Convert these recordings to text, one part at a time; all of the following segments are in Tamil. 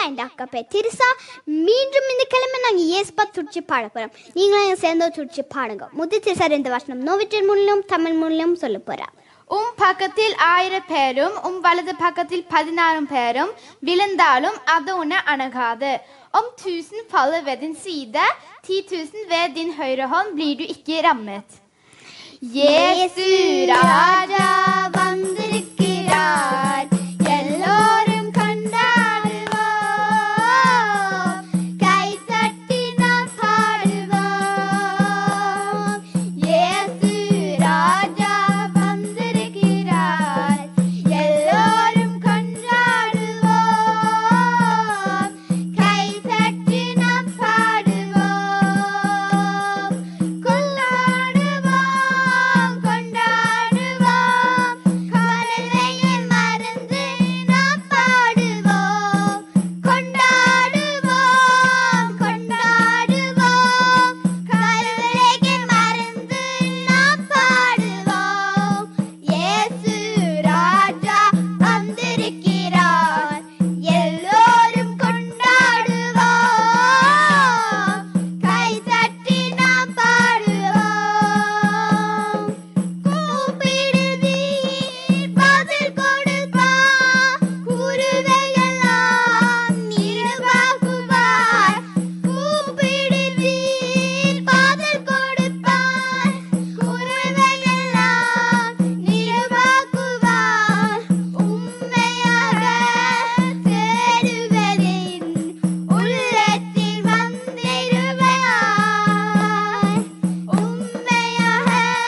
என் அக்கா பேர் திரிசா மீண்டும் இந்த கிழமை நாங்கள் ஏஸ்பா துடிச்சு பாட போகிறோம் நீங்களும் எங்க சேர்ந்து துடிச்சு பாடுங்க முத்து திரிசா ரெண்டு வருஷம் நோவிட்டர் மூலியம் தமிழ் மூலியம் சொல்ல போகிறா உம் பக்கத்தில் ஆயிரம் பேரும் உம் வலது பக்கத்தில் பதினாறு பேரும் விழுந்தாலும் அது உன்னை அணுகாது Om tusen faller ved din side, ti tusen ved din høyre hånd, blir du ikke rammet. Jesu Raja வந்திருக்கிறார் எல்லோரும் கொண்டாடுவோம் கை தட்டி நாம் பாடுவோம் இயேசு ராஜா வந்திருக்கிறார் எல்லோரும் கொண்டாடுவோம் கை தட்டி நாம் பாடுவோம் கொண்டாடுவோம் கொண்டாடுவோம் கவலையை மறந்து நாம் பாடுவோம் கொண்டாடுவோம் கொண்டாடுவோம் கவலையை மறந்து நாம் பாடுவோம் இயேசு ராஜா வந்திருக்கிறார் எல்லோரும் கொண்டாடுவோம் கை தட்டி நாம் பாடுவோம் கூப்பிடுதீர் பதில் கொடுப்பார் கூறுவையெல்லாம் நிறைவாக்குவார் கூப்பிடுதீர் பதில் கொடுப்பார் கூறுவையெல்லாம் நிறைவாக்குவார் உண்மையாக தேடுவதின் உள்ளத்தில் வந்திருவார் உண்மையாக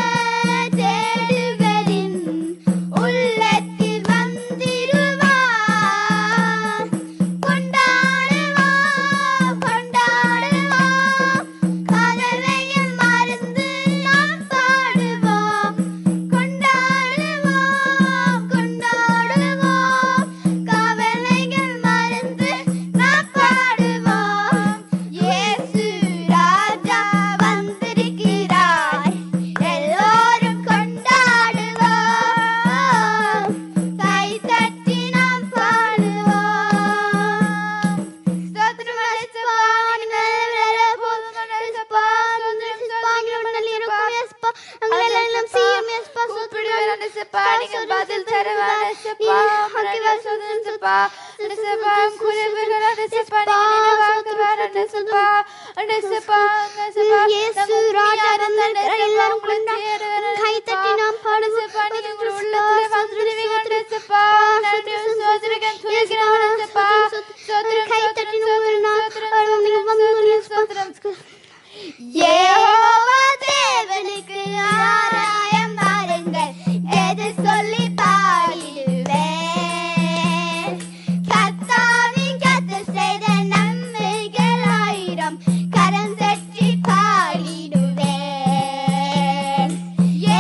தேடுவதின் உள்ளத்தில் வந்திருவார் கொண்டாடுவோம் கொண்டாடுவோம் கதவையில் மறந்து நாம் பாடுவோம் கொண்டாடுவோம் கொண்டாடுவோம் கவலைகள் மறந்து நாம் பாடுவோம் இயேசு ராஜா வந்திருக்கிறார் எல்லோரும் கொண்டாடுவோம் கை தட்டி நாம் பாடுவோம் ஸ்தோத்திரம் அழைச்சப்பா, நீ மேல வேற போதும் அழைச்சப்பா, ஸ்தோத்திரம், ஸ்தோத்திரம் அழைச்சப்பா. அங்கெல்லாம் செய்யும் எஸ்பா கூப்பிடுவேன் அழைச்சப்பா, நீங்க பதில் தருவேன் அழைச்சப்பா, மரண ஸ்தோத்திரம் அழைச்சப்பா, அழைச்சப்பா, குறைவுகள் அழைச்சப்பா, நீங்க நினைவாக்குவார் அழைச்சப்பா, அழைச்சப்பா, அழைச்சப்பா, இயேசு நம்ம ராஜா உண்மையான வந்திருக்கிறார், அழைச்சப்பா, எல்லாரும் உங்களை கொண்டா- சேருவேன் கை தட்டி அழைச்சப்பா, நாம் பாடுவோம். அழைச்சப்பா, நீங்க உங்கள் உள்ளத்திலே வந்திருவீங்க அழைச்சப்பா, நன்றி, ஸ்தோத்திரம், துதிக்கிறேன் அழைச்சப்பா, ஸ்தோத்திரம், கை ஸ்தோத்திரம், தட்டி ஸ்தோத்திரம், நாம் ஸ்தோத்திரம், நீங்க வந்து ஸ்தோத்திரம், ஸ்தோத்திரம். யெகோவா தேவனுக்கு ஆராயம் பாருங்கள் எது சொல்லி பாடிடுவேன் கர்த்தாவின் கர்த்தர் செய்த நன்மைகள் ஆயிரம் கரம் தட்டி பாடிடுவேன்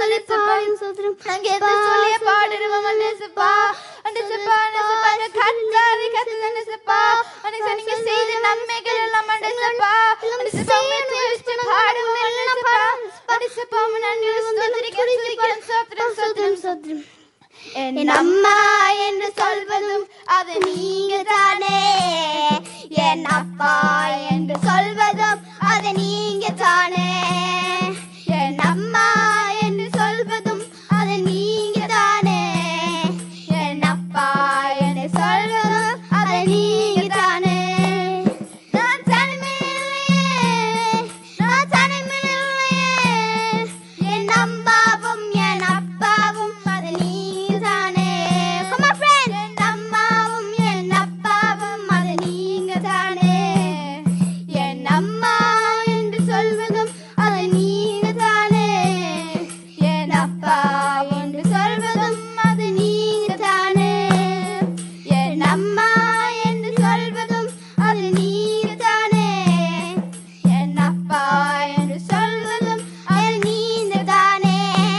சொல்லி பாடும் சோத்திரம் அங்கேருந்து சொல்லிய பாடுறவன் மனசுப்பா மனசுப்பா மனசுப்பா அந்த கத்தாரி கத்து மனசுப்பா மனசு நீங்க செய்த நன்மைகள் எல்லாம் மனசுப்பா மனசுப்பா துதிச்சு பாடுவோம் மனசுப்பா மனசுப்பா நன்றி ஸ்தோத்திரிக்கிறேன் ஸ்தோத்திரிக்கிறேன் ஸ்தோத்திரம் ஸ்தோத்திரம் சோத்திரம் என் அம்மா என்று சொல்வதும் அது நீங்க தானே என் அப்பா என்று சொல்வதும் அது நீங்க தானே என் அம்மா என்று சொல்வதும் அது நீங்க தானே என் அப்பா என்று சொல்வதும் அது நீங்க தானே நான் தனிமையில்லையே நான் தனிமையில்லையே என் அம்மாவும் என் அப்பாவும் அது நீங்கதானே Come on friends என் அம்மாவும் என் அப்பாவும் அது நீங்கதானே என் அம்மா என்று சொல்வதும் அது நீங்கதானே என் அப்பா என்று சொல்வதும் அது நீங்கதானே என் அம்மா என்று சொல்வதும் அது நீங்கதானே என் அப்பா என்று சொல்வதும் அது நீங்கதானே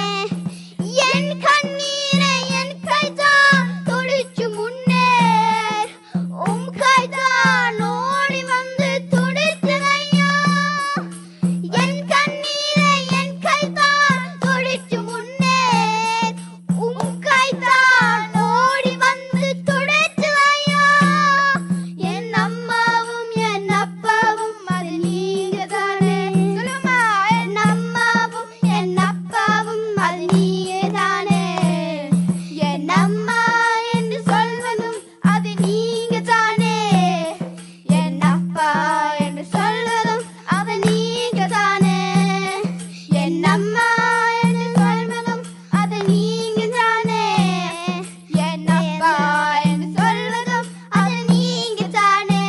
என் கண்ணீரை என் கைதான் துடிச்சு முன்னே உம் கைதான் ஓடி வந்து துடிச்சதையா என் கண்ணீரை என் கைதான் துடிச்சு முன்னே உம் கைதான் ஓடி வந்து துடிச்சதையா என் அம்மாவும் என் அப்பாவும் அது நீங்கதானே சொல்லுமா என் அம்மாவும் என் அப்பாவும் அது நீங்கதானே என் அம்மா என்று சொல்வதும் அது நீங்கதானே என் அப்பா என்று சொல்வதும் அது நீங்கதானே என் அம்மா என்று சொல்வதும் அது நீங்கதானே என் அப்பா என்று சொல்வதும் அது நீங்கதானே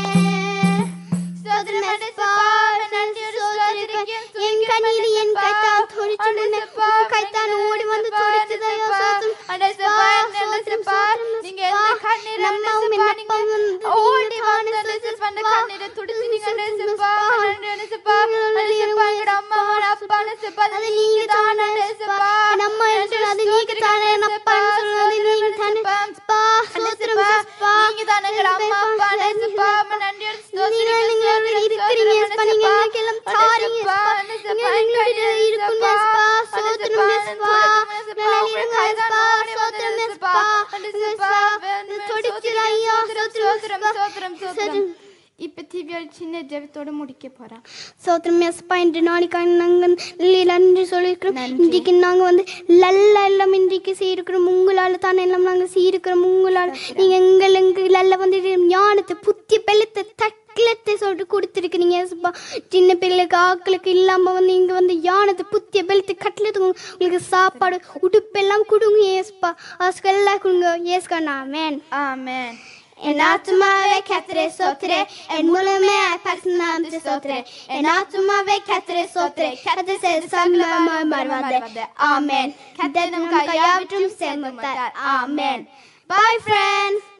ஸ்தோத்திரம் இயேசுப்பா, நன்றியோடு ஸ்தோத்திரிக்கிறேன். என் கண்ணீர் என் கைத்தான் துடிச்சு முன்னே உம் கைத்தான் ஓடி வந்து துடிச்சதையா சோத்திரம் அடேசப்பா, அடேசப்பா, நீங்க எந்த கண்ணீரை நம்மவும் அடேசப்பா, என் நீங்க அப்பாவும் ஓடி வந்து அடேசப்பா, அந்த கண்ணீரை துடிச்சு நீங்க அடேசப்பா, நன்றி அடேசப்பா, அடேசப்பா, எங்கட அம்மா, எங்கட அப்பா, அடேசப்பா, அது நீங்க தான் அடேசப்பா. என் அம்மா என்று சொன்னது அது நீங்க தானே என் அப்பா என்று சொன்னது நீங்க தானே அப்பா சோத்திரம் அடேசப்பா, நீங்க தான் எங்கட அம்மா, அப்பா, அடேசப்பா, அம்மா, நன்றியோடு ஸ்தோத்திரிக்கிறேன், நீங்க ஸ்தோத்திரம், இருக்கிறீங்க ஸ்தோத்திரம், ஏசப்பா நீங்க அடேசப்பா. எங்களுக்கெல்லாம் தாரீங்க அடேசப்பா, ஏசப்பா அடேசப்பா, நீங்க எங்களுடைய அடேசப்பா, இருக்கும் ஏசப்பா சோத்திரம் அடேசப்பா, ஏசப்பா நிலையிலுங்க ஏசப்பா சோத்திரம் ஏசப்பா ஏசப்பா துடிச்சது ஐயா சோத்திரம் சோத்திரம் இப்ப டிவியோட சின்ன ஜெபத்தோட முடிக்க போறோம் சோத்திரம் ஏசப்பா இன்று நாளைக்காக நாங்கள் நன்றி சொல்லியிருக்கிறோம் நன்றி. இன்றைக்கு நாங்கள் வந்து லல்ல எல்லாம் இன்றைக்கு செய்யிருக்கிறோம் உங்களால் தானே எல்லாம் நாங்கள் செய்யிருக்கிறோம் உங்களால் நீங்கள் எங்கள் எங்களால் வந்து ஞானத்தை புத்தி பெலத்தை தக்கிலத்தை சொல்லிட்டு கொடுத்துருக்கிறீங்க ஏசப்பா சின்ன பிள்ளைக்கு ஆக்களுக்கு இல்லாமல் வந்து இங்கே வந்து யானத்தை புத்திய பெலத்தை கட்டலத்துக்கு உங்களுக்கு சாப்பாடு உடுப்பெல்லாம் கொடுங்க ஏசப்பா அதுக்கெல்லாம் கொடுங்க ஏசுக்கா நான் மேன் ஆமென் En ஆத்துமாவே கத்தரே சோத்திரே என் முழுமே பரிசுநாமத்தை சோத்திரே என் ஆத்துமாவே கத்தரே சோத்திரே கத்தர் செய்த சகலமாய் மறவாதே ஆமென் கத்தர் நம் கையாவற்றும் சேர்ந்தார் ஆமென் பை ஃப்ரெண்ட்ஸ்